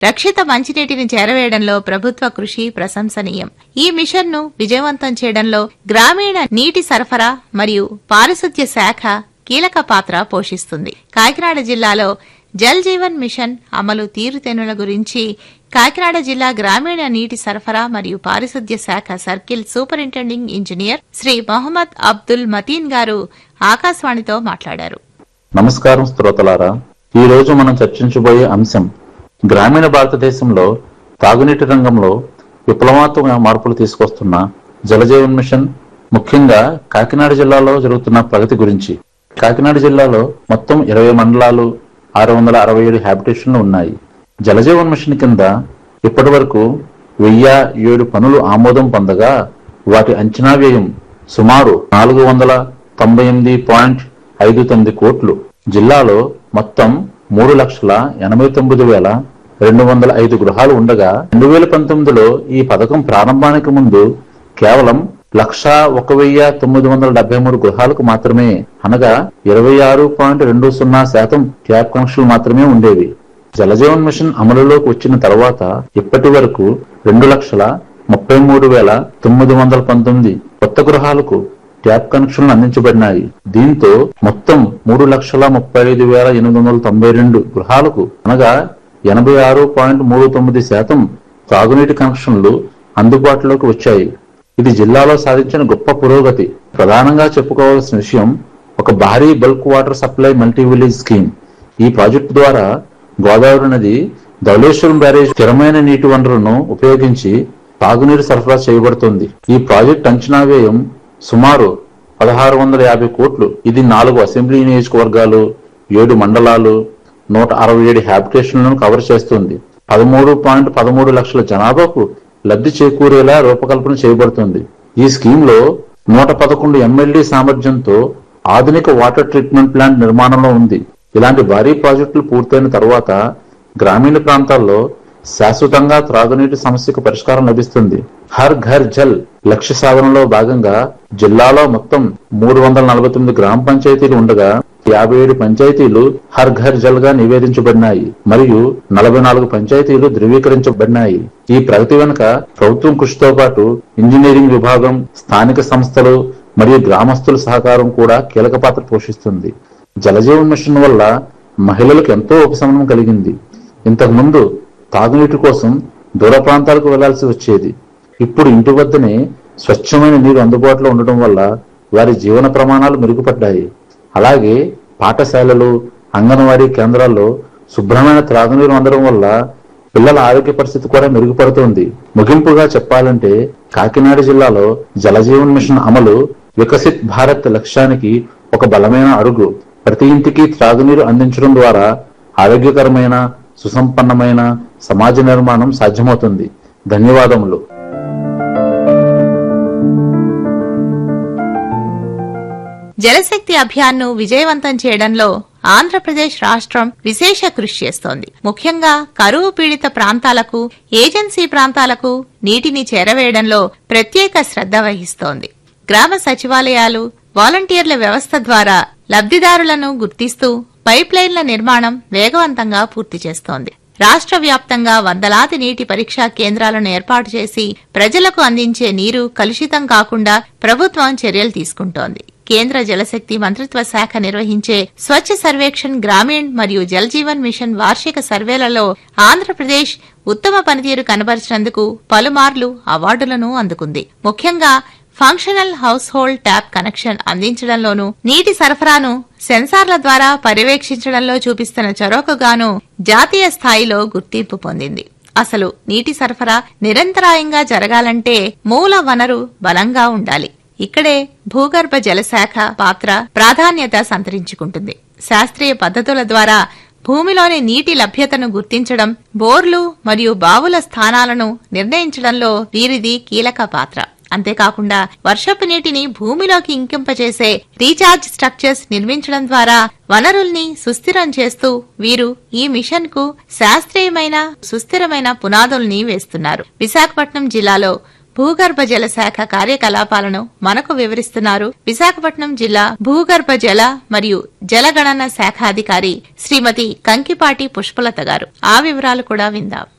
రక్షిత మంచినీటిని చేరవేయడంలో ప్రభుత్వ కృషి ప్రశంసనీయం ఈ మిషన్ ను విజయవంతం చేయడంలో గ్రామీణ నీటి సరఫరా మరియు పారిశుద్ధ్య శాఖ కీలక పాత్ర పోషిస్తుంది కాకినాడ జిల్లాలో జల్ జీవన్ మిషన్ అమలు తీరుతెన్నుల గురించి కాకినాడ జిల్లా గ్రామీణ నీటి సరఫరా మరియు పారిశుద్ధ్య శాఖ circle superintending engineer Shri Mohammed Abdul Mateen గారు ఆకాశవాణితో మాట్లాడారు నమస్కారం శ్రోతలారా ఈ రోజు మనం చర్చించబోయే అంశం గ్రామీణ భారతదేశంలో తాగునీటి రంగంలో విప్లవాత్మక మార్పులు తీసుకొస్తున్న జలజీవన్ మిషన్ ముఖ్యంగా కాకినాడ జిల్లాలో జరుగుతున్న ప్రగతి గురించి కాకినాడ జిల్లాలో మొత్తం ఇరవై మండలాలు ఆరు వందల అరవై ఏడు హ్యాబిటేషన్లు ఉన్నాయి జలజీవన్ మిషన్ కింద ఇప్పటి వరకు వెయ్యి ఏడు పనులు ఆమోదం పొందగా వాటి అంచనా వ్యయం సుమారు నాలుగు వందల తొంభై ఎనిమిది పాయింట్ ఐదు తొమ్మిది కోట్లు జిల్లాలో మొత్తం మూడు లక్షల ఎనభై తొమ్మిది వేల రెండు వందల ఐదు గృహాలు ఉండగా రెండు వేల పంతొమ్మిదిలో ఈ పథకం ప్రారంభానికి ముందు కేవలం లక్షా ఒక వెయ్యి తొమ్మిది వందల డెబ్బై మూడు గృహాలకు మాత్రమే అనగా ఇరవై ఆరు పాయింట్ రెండు సున్నా శాతం ట్యాప్ కనెక్షన్లు మాత్రమే ఉండేవి జలజీవన్ మిషన్ అమలులోకి వచ్చిన తర్వాత ఇప్పటి వరకు రెండు లక్షల ముప్పై మూడు వేల తొమ్మిది వందల పంతొమ్మిది కొత్త గృహాలకు ట్యాప్ కనెక్షన్లు అందించబడినాయి దీంతో మొత్తం మూడు లక్షల ముప్పై ఐదు వేల ఎనిమిది వందల తొంభై రెండు గృహాలకు అనగా ఎనభై ఆరు పాయింట్ మూడు తొమ్మిది శాతం తాగునీటి కనెక్షన్లు అందుబాటులోకి వచ్చాయి ఇది జిల్లాలో సాధించిన గొప్ప పురోగతి ప్రధానంగా చెప్పుకోవాల్సిన విషయం ఒక భారీ bulk water supply multi village scheme ఈ ప్రాజెక్టు ద్వారా గోదావరి నది ధవళేశ్వరం బ్యారేజ్ స్థిరమైన నీటి వనరులను ఉపయోగించి తాగునీరు సరఫరా చేయబడుతుంది ఈ ప్రాజెక్ట్ అంచనా వ్యయం సుమారు పదహారు వందల యాభై కోట్లు ఇది నాలుగు అసెంబ్లీ నియోజకవర్గాలు ఏడు మండలాలు నూట అరవై ఏడు హ్యాబిటేషన్లను కవర్ చేస్తుంది పదమూడు పాయింట్ పదమూడు లక్షల జనాభాకు లబ్ధి చేకూరేలా రూపకల్పన చేయబడుతుంది ఈ స్కీమ్ లో నూట పదకొండు ఎమ్మెల్యే సామర్థ్యంతో ఆధునిక వాటర్ ట్రీట్మెంట్ ప్లాంట్ నిర్మాణంలో ఉంది ఇలాంటి భారీ ప్రాజెక్టులు పూర్తయిన తర్వాత గ్రామీణ ప్రాంతాల్లో శాశ్వతంగా త్రాగునీటి సమస్యకు పరిష్కారం లభిస్తుంది హర్ ఘర్ జల్ లక్ష్య సాధనలో భాగంగా జిల్లాలో మొత్తం మూడు వందల నలభై తొమ్మిది గ్రామ పంచాయతీలు ఉండగా యాభై ఏడు పంచాయతీలు హర్ ఘర్ జల్ గా నివేదించబడినాయి మరియు నలభై నాలుగు పంచాయతీలు ధృవీకరించబడినాయి ఈ ప్రగతి వెనుక ప్రభుత్వం కృషితో పాటు ఇంజనీరింగ్ విభాగం స్థానిక సంస్థలు మరియు గ్రామస్తుల సహకారం కూడా కీలక పాత్ర పోషిస్తుంది జలజీవన్ మిషన్ వల్ల మహిళలకు ఎంతో ఉపశమనం కలిగింది ఇంతకు ముందు తాగునీటి కోసం దూర ప్రాంతాలకు వెళ్లాల్సి వచ్చేది ఇప్పుడు ఇంటి వద్దనే స్వచ్ఛమైన నీరు అందుబాటులో ఉండటం వల్ల వారి జీవన ప్రమాణాలు మెరుగుపడ్డాయి అలాగే పాఠశాలలు అంగన్వాడీ కేంద్రాల్లో శుభ్రమైన త్రాగునీరు అందడం వల్ల పిల్లల ఆరోగ్య పరిస్థితి కూడా మెరుగుపడుతోంది ముగింపుగా చెప్పాలంటే కాకినాడ జిల్లాలో జలజీవన్ మిషన్ అమలు వికసిత్ భారత్ లక్ష్యానికి ఒక బలమైన అడుగు ప్రతి ఇంటికి త్రాగునీరు అందించడం ద్వారా ఆరోగ్యకరమైన సుసంపన్నమైన సమాజ నిర్మాణం సాధ్యమవుతుంది ధన్యవాదములు జలశక్తి అభియాన్ను విజయవంతం చేయడంలో ఆంధ్రప్రదేశ్ రాష్ట్రం విశేష కృషి చేస్తోంది ముఖ్యంగా కరువు పీడిత ప్రాంతాలకు ఏజెన్సీ ప్రాంతాలకు నీటిని చేరవేయడంలో ప్రత్యేక శ్రద్ధ వహిస్తోంది గ్రామ సచివాలయాలు వాలంటీర్ల వ్యవస్థ ద్వారా లబ్దిదారులను గుర్తిస్తూ పైప్లైన్ల నిర్మాణం వేగవంతంగా పూర్తి చేస్తోంది రాష్ట్ర వ్యాప్తంగా వందలాది నీటి పరీక్షా కేంద్రాలను ఏర్పాటు చేసి ప్రజలకు అందించే నీరు కలుషితం కాకుండా ప్రభుత్వం చర్యలు తీసుకుంటోంది కేంద్ర జలశక్తి మంత్రిత్వ శాఖ నిర్వహించే స్వచ్ఛ సర్వేక్షణ్ గ్రామీణ్ మరియు జల్ జీవన్ మిషన్ వార్షిక సర్వేలలో ఆంధ్రప్రదేశ్ ఉత్తమ పనితీరు కనబరిచినందుకు పలుమార్లు అవార్డులను అందుకుంది ముఖ్యంగా functional household tap connection అందించడంలోనూ నీటి సరఫరాను సెన్సార్ల ద్వారా పర్యవేక్షించడంలో చూపిస్తున్న చొరవకుగాను జాతీయ స్థాయిలో గుర్తింపు పొందింది అసలు నీటి సరఫరా నిరంతరాయంగా జరగాలంటే మూల వనరు బలంగా ఉండాలి ఇక్కడే భూగర్భ జలశాఖ పాత్ర ప్రాధాన్యత సంతరించుకుంటుంది శాస్త్రీయ పద్ధతుల ద్వారా భూమిలోని నీటి లభ్యతను గుర్తించడం బోర్లు మరియు బావుల స్థానాలను నిర్ణయించడంలో వీరిది కీలక పాత్ర అంతేకాకుండా వర్షపు నీటిని భూమిలోకి ఇంకింపచేసే రీఛార్జ్ స్ట్రక్చర్స్ నిర్మించడం ద్వారా వనరుల్ని సుస్థిరం చేస్తూ వీరు ఈ మిషన్ కు శాస్త్రీయమైన సుస్థిరమైన పునాదుల్ని వేస్తున్నారు విశాఖపట్నం జిల్లాలో భూగర్భ జల శాఖ కార్యకలాపాలను మనకు వివరిస్తున్నారు విశాఖపట్నం జిల్లా భూగర్భ జల మరియు జలగణన శాఖాధికారి శ్రీమతి కంకిపాటి పుష్పలత గారు ఆ వివరాలు కూడా విందాం